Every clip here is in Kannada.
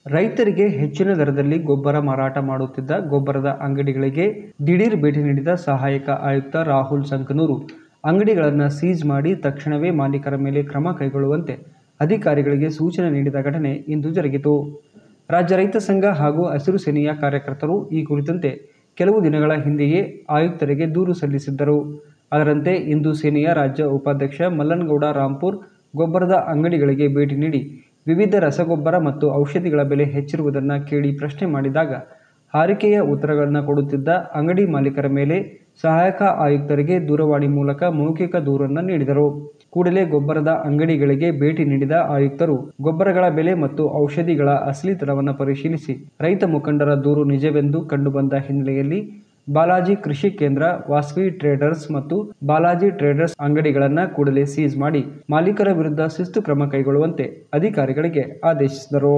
ರೈತರಿಗೆ ಹೆಚ್ಚಿನ ದರದಲ್ಲಿ ಗೊಬ್ಬರ ಮಾರಾಟ ಮಾಡುತ್ತಿದ್ದ ಗೊಬ್ಬರದ ಅಂಗಡಿಗಳಿಗೆ ದಿಢೀರ್ ಭೇಟಿ ನೀಡಿದ ಸಹಾಯಕ ಆಯುಕ್ತ ರಾಹುಲ್ ಸಂಕನೂರು ಅಂಗಡಿಗಳನ್ನು ಸೀಜ್ ಮಾಡಿ ತಕ್ಷಣವೇ ಮಾಲೀಕರ ಮೇಲೆ ಕ್ರಮ ಕೈಗೊಳ್ಳುವಂತೆ ಅಧಿಕಾರಿಗಳಿಗೆ ಸೂಚನೆ ನೀಡಿದ ಘಟನೆ ಇಂದು ಜರುಗಿತು ರಾಜ್ಯ ರೈತ ಸಂಘ ಹಾಗೂ ಹಸಿರು ಸೇನೆಯ ಕಾರ್ಯಕರ್ತರು ಈ ಕುರಿತಂತೆ ಕೆಲವು ದಿನಗಳ ಹಿಂದೆಯೇ ಆಯುಕ್ತರಿಗೆ ದೂರು ಸಲ್ಲಿಸಿದ್ದರು ಅದರಂತೆ ಇಂದು ಸೇನೆಯ ರಾಜ್ಯ ಉಪಾಧ್ಯಕ್ಷ ಮಲ್ಲನಗೌಡ ರಾಂಪುರ್ ಗೊಬ್ಬರದ ಅಂಗಡಿಗಳಿಗೆ ಭೇಟಿ ನೀಡಿ ವಿವಿಧ ರಸಗೊಬ್ಬರ ಮತ್ತು ಔಷಧಿಗಳ ಬೆಲೆ ಹೆಚ್ಚಿರುವುದನ್ನು ಕೇಳಿ ಪ್ರಶ್ನೆ ಮಾಡಿದಾಗ ಹಾರಿಕೆಯ ಉತ್ತರಗಳನ್ನು ಕೊಡುತ್ತಿದ್ದ ಅಂಗಡಿ ಮಾಲೀಕರ ಮೇಲೆ ಸಹಾಯಕ ಆಯುಕ್ತರಿಗೆ ದೂರವಾಣಿ ಮೂಲಕ ಮೌಖಿಕ ದೂರನ್ನು ನೀಡಿದರು ಕೂಡಲೇ ಗೊಬ್ಬರದ ಅಂಗಡಿಗಳಿಗೆ ಭೇಟಿ ನೀಡಿದ ಆಯುಕ್ತರು ಗೊಬ್ಬರಗಳ ಬೆಲೆ ಮತ್ತು ಔಷಧಿಗಳ ಅಸಲಿತನವನ್ನು ಪರಿಶೀಲಿಸಿ ರೈತ ಮುಖಂಡರ ದೂರು ನಿಜವೆಂದು ಕಂಡುಬಂದ ಹಿನ್ನೆಲೆಯಲ್ಲಿ ಬಾಲಾಜಿ ಕೃಷಿ ಕೇಂದ್ರ ವಾಸ್ವಿ ಟ್ರೇಡರ್ಸ್ ಮತ್ತು ಬಾಲಾಜಿ ಟ್ರೇಡರ್ಸ್ ಅಂಗಡಿಗಳನ್ನು ಕೂಡಲೇ ಸೀಸ್ ಮಾಡಿ ಮಾಲೀಕರ ವಿರುದ್ಧ ಶಿಸ್ತು ಕ್ರಮ ಕೈಗೊಳ್ಳುವಂತೆ ಅಧಿಕಾರಿಗಳಿಗೆ ಆದೇಶಿಸಿದರು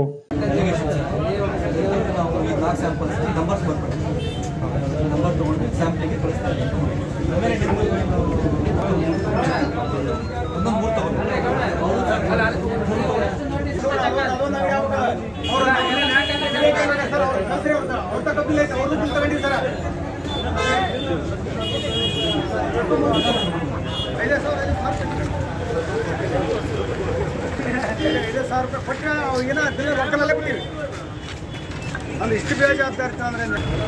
ನಾವು ಈ ನಾಲ್ಕು ಸ್ಯಾಂಪಲ್ಸ್ ನಂಬರ್ಸ್ ಬರ್ತಾರೆ ನಂಬರ್ ತೊಗೊಂಡು ಸ್ಯಾಂಪಲಿಗೆ ಕಳಿಸ್ತಾರೆ ಆಮೇಲೆ ನಿಮ್ಗೆ ಒಂದೊಂದು ಮೂರು ತಗೊಂಡು ಐದು ಸಾವಿರ ರೂಪಾಯಿ ಕೊಟ್ಟರೆ ಏನೋ ಹದಿನೈದು ರೊಕ್ಕನಲ್ಲೇ ಬಿಟ್ಟಿವಿ ಅಲ್ಲಿ ಇಷ್ಟು ಬೇಜವಾಬ್ದಾರಿ ಅಂದ್ರೆ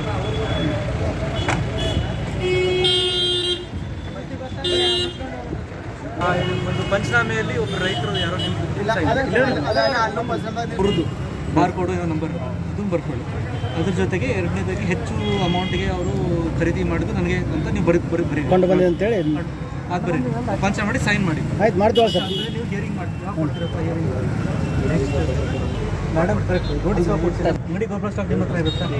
ಆ, ಒಂದು ಪಂಚನಾಮೆಯಲ್ಲಿ ಒಬ್ಬ ರೈತರು ಯಾರೋ ಇಲ್ಲ ನಿಮ್ಗೆ ಹುರಿದು ಬಾರ್ ಕೋಡು ಏನೋ ನಂಬರ್ ಇದು ಬರ್ಕೊಳ್ಳಿ ಅದ್ರ ಜೊತೆಗೆ ಎರಡನೇದಾಗಿ ಹೆಚ್ಚು ಅಮೌಂಟಿಗೆ ಅವರು ಖರೀದಿ ಮಾಡಿದ್ದು ನನಗೆ ಅಂತ ನೀವು ಬರೀ ಬರೀ ಬರೀ ಕೊಂಡು ಬಂದಿದೆ ಅಂತೇಳಿ ಅದು ಬರೀ ಪಂಚ ಮಾಡಿ ಸೈನ್ ಮಾಡಿ ಆಯ್ತು ಮಾಡ್ತೀವಲ್ಲ ಸರ್ ಅಂದ್ರೆ ನೀವು ಹಿಯರಿಂಗ್ ಮಾಡ್ತೀರಾ ಯಾವಾಗ ಕೊಡ್ತೀರಪ್ಪ ಹಿಯರಿಂಗ್ ಮೇಡಮ್ ಕರೆಕ್ಟ್ ನೋಡಿ ಅಂಗಡಿ ಗೊಬ್ಬರ ಸ್ಟಾಕ್ ನಿಮ್ಮ ಹತ್ರ ಇರುತ್ತಾ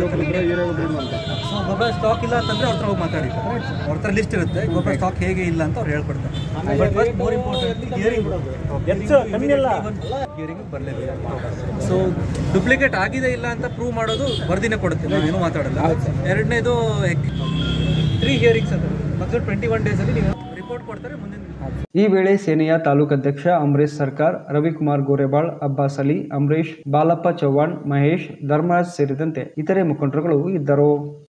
ಸೊ ಗೊಬ್ಬರ ಸ್ಟಾಕ್ ಇಲ್ಲ ಅಂತಂದ್ರೆ ಅವ್ರ ಹತ್ರ ಹೋಗಿ ಮಾತಾಡಿ ಅವ್ರ ಹತ್ರ ಲಿಸ್ಟ್ ಇರುತ್ತೆ ಗೊಬ್ಬರ ಸ್ಟಾಕ್ ಹೇಗೆ ಇಲ್ಲ ಅಂತ ಅವ್ರು ಹೇಳ್ಕೊಡ್ತಾರೆ but first more important hearing hearing ಬರಲೇಬೇಕು ಸೊ ಡುಪ್ಲಿಕೇಟ್ ಆಗಿದೆ ಇಲ್ಲ ಅಂತ ಪ್ರೂವ್ ಮಾಡೋದು ವರದಿನೇ ಕೊಡುತ್ತೆ ನಾವು ಏನೂ ಮಾತಾಡಲ್ಲ ಎರಡನೇದು ತ್ರೀ ಹಿಯರಿಂಗ್ಸ್ ಅದು ಮತ್ತೆ ಟ್ವೆಂಟಿ ಒನ್ ಡೇಸಲ್ಲಿ ನೀವು ರಿಪೋರ್ಟ್ ಕೊಡ್ತಾರೆ ಮುಂದಿನ ಈ ವೇಳೆ ಸೇನೆಯ ತಾಲೂಕಾಧ್ಯಕ್ಷ ಅಮರೇಶ್ ಸರ್ಕಾರ್ ರವಿಕುಮಾರ್ ಗೋರೆಬಾಳ್ ಅಬ್ಬಾಸ್ ಅಲಿ ಅಂಬರೀಶ್ ಬಾಲಪ್ಪ ಚೌಹಾಣ್ ಮಹೇಶ್ ಧರ್ಮರಾಜ್ ಸೇರಿದಂತೆ ಇತರೆ ಮುಖಂಡರುಗಳು ಇದ್ದರು